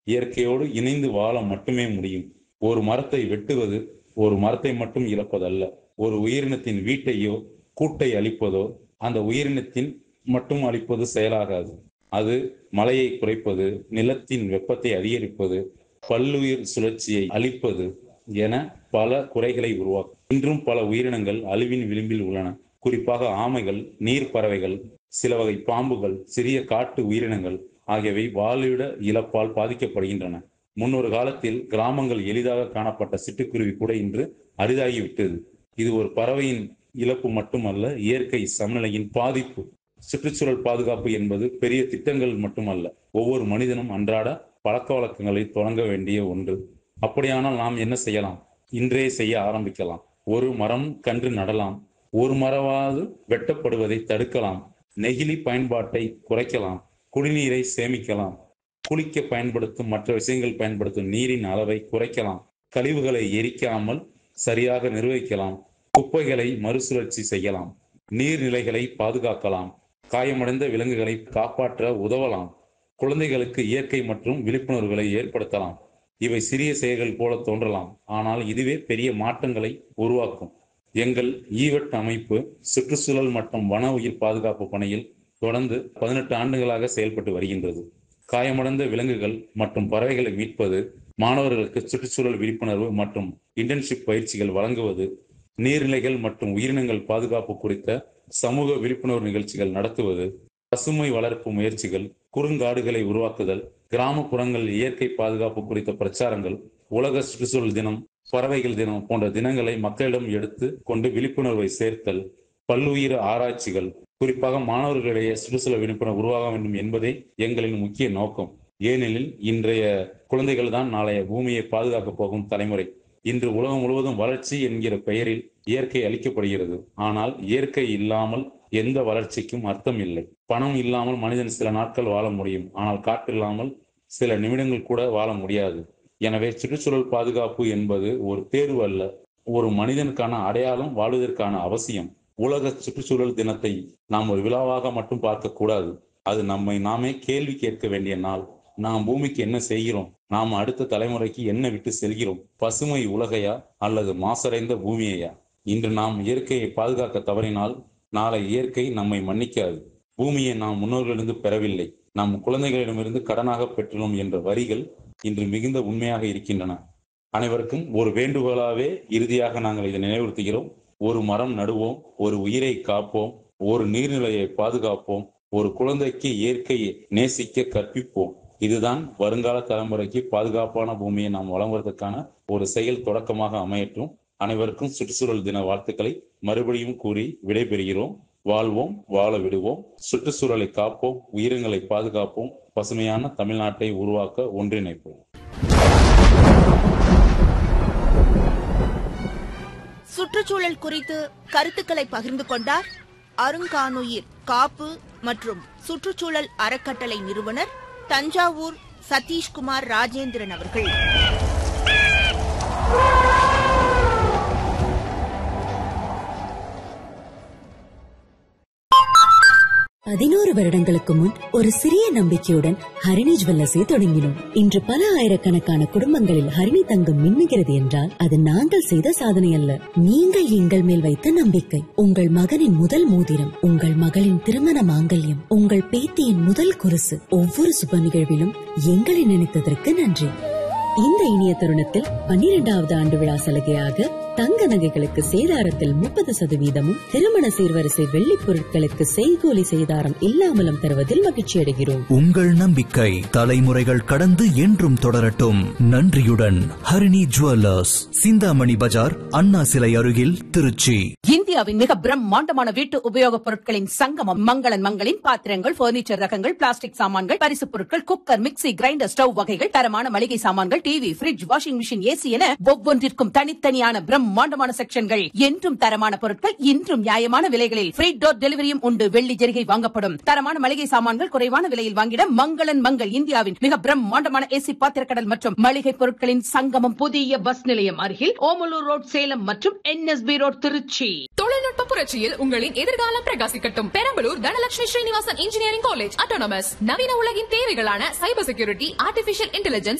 இயற்கையோடு இணைந்து வாழ மட்டுமே முடியும் ஒரு மரத்தை வெட்டுவது ஒரு மரத்தை மட்டும் இழப்பதல்ல ஒரு உயிரினத்தின் வீட்டையோ கூட்டை அழிப்பதோ அந்த உயிரினத்தின் மட்டும் அழிப்பது செயலாகாது அது மழையை குறைப்பது நிலத்தின் வெப்பத்தை அதிகரிப்பது பல்லுயிர் சுழற்சியை அழிப்பது என பல குறைகளை உருவாக்கும் இன்றும் பல உயிரினங்கள் அழிவின் விளிம்பில் உள்ளன குறிப்பாக ஆமைகள் நீர் பறவைகள் சில வகை பாம்புகள் சிறிய காட்டு உயிரினங்கள் ஆகியவை வாழ்விட இழப்பால் பாதிக்கப்படுகின்றன முன்னொரு காலத்தில் கிராமங்கள் எளிதாக காணப்பட்ட சிட்டுக்குருவி கூட இன்று அரிதாகிவிட்டது இது ஒரு பறவையின் இழப்பு மட்டுமல்ல இயற்கை சமநிலையின் பாதிப்பு சுற்றுச்சூழல் பாதுகாப்பு என்பது பெரிய திட்டங்கள் மட்டுமல்ல ஒவ்வொரு மனிதனும் அன்றாட பழக்க வழக்கங்களை தொடங்க வேண்டிய ஒன்று அப்படியானால் நாம் என்ன செய்யலாம் இன்றே செய்ய ஆரம்பிக்கலாம் ஒரு மரம் கன்று நடலாம் ஒரு மரமாவது வெட்டப்படுவதை தடுக்கலாம் நெகிழி பயன்பாட்டை குறைக்கலாம் குடிநீரை சேமிக்கலாம் குளிக்க பயன்படுத்தும் மற்ற விஷயங்கள் பயன்படுத்தும் நீரின் அளவை குறைக்கலாம் கழிவுகளை எரிக்காமல் சரியாக நிர்வகிக்கலாம் குப்பைகளை மறுசுழற்சி செய்யலாம் நீர்நிலைகளை பாதுகாக்கலாம் காயமடைந்த விலங்குகளை காப்பாற்ற உதவலாம் குழந்தைகளுக்கு இயற்கை மற்றும் விழிப்புணர்வுகளை ஏற்படுத்தலாம் இவை சிறிய செயல்கள் போல தோன்றலாம் ஆனால் இதுவே பெரிய மாற்றங்களை உருவாக்கும் எங்கள் ஈவட் அமைப்பு சுற்றுச்சூழல் மற்றும் வன உயிர் பாதுகாப்பு பணியில் தொடர்ந்து பதினெட்டு ஆண்டுகளாக செயல்பட்டு வருகின்றது காயமடைந்த விலங்குகள் மற்றும் பறவைகளை மீட்பது மாணவர்களுக்கு சுற்றுச்சூழல் விழிப்புணர்வு மற்றும் இன்டர்ன்ஷிப் பயிற்சிகள் வழங்குவது நீர்நிலைகள் மற்றும் உயிரினங்கள் பாதுகாப்பு குறித்த சமூக விழிப்புணர்வு நிகழ்ச்சிகள் நடத்துவது பசுமை வளர்ப்பு முயற்சிகள் குறுங்காடுகளை உருவாக்குதல் கிராமப்புறங்கள் இயற்கை பாதுகாப்பு குறித்த பிரச்சாரங்கள் உலக சுற்றுச்சூழல் தினம் பறவைகள் தினம் போன்ற தினங்களை மக்களிடம் எடுத்து கொண்டு விழிப்புணர்வை சேர்த்தல் பல்லுயிர் ஆராய்ச்சிகள் குறிப்பாக மாணவர்களிடையே சுற்றுச்சூழல் விழிப்புணர்வு உருவாக வேண்டும் என்பதே எங்களின் முக்கிய நோக்கம் ஏனெனில் இன்றைய குழந்தைகள் தான் நாளைய பூமியை பாதுகாக்கப் போகும் தலைமுறை இன்று உலகம் முழுவதும் வளர்ச்சி என்கிற பெயரில் இயற்கை அளிக்கப்படுகிறது ஆனால் இயற்கை இல்லாமல் எந்த வளர்ச்சிக்கும் அர்த்தம் இல்லை பணம் இல்லாமல் மனிதன் சில நாட்கள் வாழ முடியும் ஆனால் காற்று இல்லாமல் சில நிமிடங்கள் கூட வாழ முடியாது எனவே சுற்றுச்சூழல் பாதுகாப்பு என்பது ஒரு தேர்வு அல்ல ஒரு மனிதனுக்கான அடையாளம் வாழ்வதற்கான அவசியம் உலக சுற்றுச்சூழல் தினத்தை நாம் ஒரு விழாவாக மட்டும் பார்க்க கூடாது அது நம்மை நாமே கேள்வி கேட்க வேண்டிய நாள் நாம் பூமிக்கு என்ன செய்கிறோம் நாம் அடுத்த தலைமுறைக்கு என்ன விட்டு செல்கிறோம் பசுமை உலகையா அல்லது மாசடைந்த பூமியையா இன்று நாம் இயற்கையை பாதுகாக்க தவறினால் நாளை இயற்கை நம்மை மன்னிக்காது பூமியை நாம் முன்னோர்களிலிருந்து பெறவில்லை நம் குழந்தைகளிடமிருந்து கடனாக பெற்றுள்ளோம் என்ற வரிகள் இன்று மிகுந்த உண்மையாக இருக்கின்றன அனைவருக்கும் ஒரு வேண்டுகோளாவே இறுதியாக நாங்கள் இதை நினைவுறுத்துகிறோம் ஒரு மரம் நடுவோம் ஒரு உயிரை காப்போம் ஒரு நீர்நிலையை பாதுகாப்போம் ஒரு குழந்தைக்கு இயற்கையை நேசிக்க கற்பிப்போம் இதுதான் வருங்கால தலைமுறைக்கு பாதுகாப்பான பூமியை நாம் வழங்குவதற்கான ஒரு செயல் தொடக்கமாக அமையற்றும் அனைவருக்கும் சுற்றுச்சூழல் தின வாழ்த்துக்களை மறுபடியும் கூறி விடைபெறுகிறோம் வாழ்வோம் வாழ விடுவோம் சுற்றுச்சூழலை காப்போம் உயிரினங்களை பாதுகாப்போம் பசுமையான தமிழ்நாட்டை உருவாக்க ஒன்றிணைப்போம் சுற்றுச்சூழல் குறித்து கருத்துக்களை பகிர்ந்து கொண்டார் அருங்கானுயிர் காப்பு மற்றும் சுற்றுச்சூழல் அறக்கட்டளை நிறுவனர் தஞ்சாவூர் சதீஷ்குமார் ராஜேந்திரன் அவர்கள் பதினோரு வருடங்களுக்கு முன் ஒரு சிறிய நம்பிக்கையுடன் ஹரிணி ஜுவல்லர்ஸை தொடங்கினோம் இன்று பல ஆயிரக்கணக்கான குடும்பங்களில் ஹரிணி தங்கம் மின்னுகிறது என்றால் அது நாங்கள் செய்த சாதனை அல்ல நீங்கள் எங்கள் மேல் வைத்த நம்பிக்கை உங்கள் மகனின் முதல் மோதிரம் உங்கள் மகளின் திருமண மாங்கல்யம் உங்கள் பேத்தியின் முதல் குருசு ஒவ்வொரு சுப நிகழ்விலும் எங்களை நினைத்ததற்கு நன்றி இந்த இனிய தருணத்தில் பன்னிரெண்டாவது ஆண்டு விழா சலுகையாக தங்க நகைகளுக்கு சேதாரத்தில் முப்பது சதவீதமும் திருமண சீர்வரிசை வெள்ளிப் பொருட்களுக்கு செய்கூலி சேதாரம் இல்லாமலும் தருவதில் மகிழ்ச்சி அடைகிறோம் உங்கள் நம்பிக்கை தலைமுறைகள் கடந்து என்றும் தொடரட்டும் நன்றியுடன் ஹரிணி ஜுவல்லர்ஸ் சிந்தாமணி பஜார் அண்ணா சிலை அருகில் திருச்சி இந்தியாவின் மிக பிரம்மாண்டமான வீட்டு உபயோகப் பொருட்களின் சங்கமம் மங்களன் மங்களின் பாத்திரங்கள் பர்னிச்சர் ரகங்கள் பிளாஸ்டிக் சாமான்கள் பரிசுப் பொருட்கள் குக்கர் மிக்ஸி கிரைண்டர் ஸ்டவ் வகைகள் தரமான மளிகை சாமான்கள் TV fridge washing machine AC என ஒவ்வொன்றிற்கும் தனித்தனியான பிரம்மாண்டமான செக்ஷன்கள் என்றும் தரமான பொருட்கள் இன்றும் நியாயமான விலைகளில் ஃப்ரீ டோர் டெலிவரியும் உண்டு வெள்ளி ஜெரிகை வாங்கப்படும் தரமான மளிகை சாமான்கள் குறைவான விலையில் வாங்கிட மங்களன் மங்கள் இந்தியாவின் மிக பிரம்மாண்டமான ஏசி பாத்திரக்கடல் மற்றும் மளிகை பொருட்களின் சங்கமம் புதிய பஸ் நிலையம் அருகில் ஓமலூர் ரோட் சேலம் மற்றும் என்எஸ்பி ரோட் திருச்சி தொழில்நுட்ப புரட்சியில் உங்களின் எதிர்காலம் பிரகாசிக்கட்டும் Perambalur Dhanalakshmi Srinivasan engineering college autonomous நவீன உலகின் தேவைகளான சைபர் செக்யூரிட்டி ஆர்டிபிஷியல் இன்டெலிஜென்ஸ்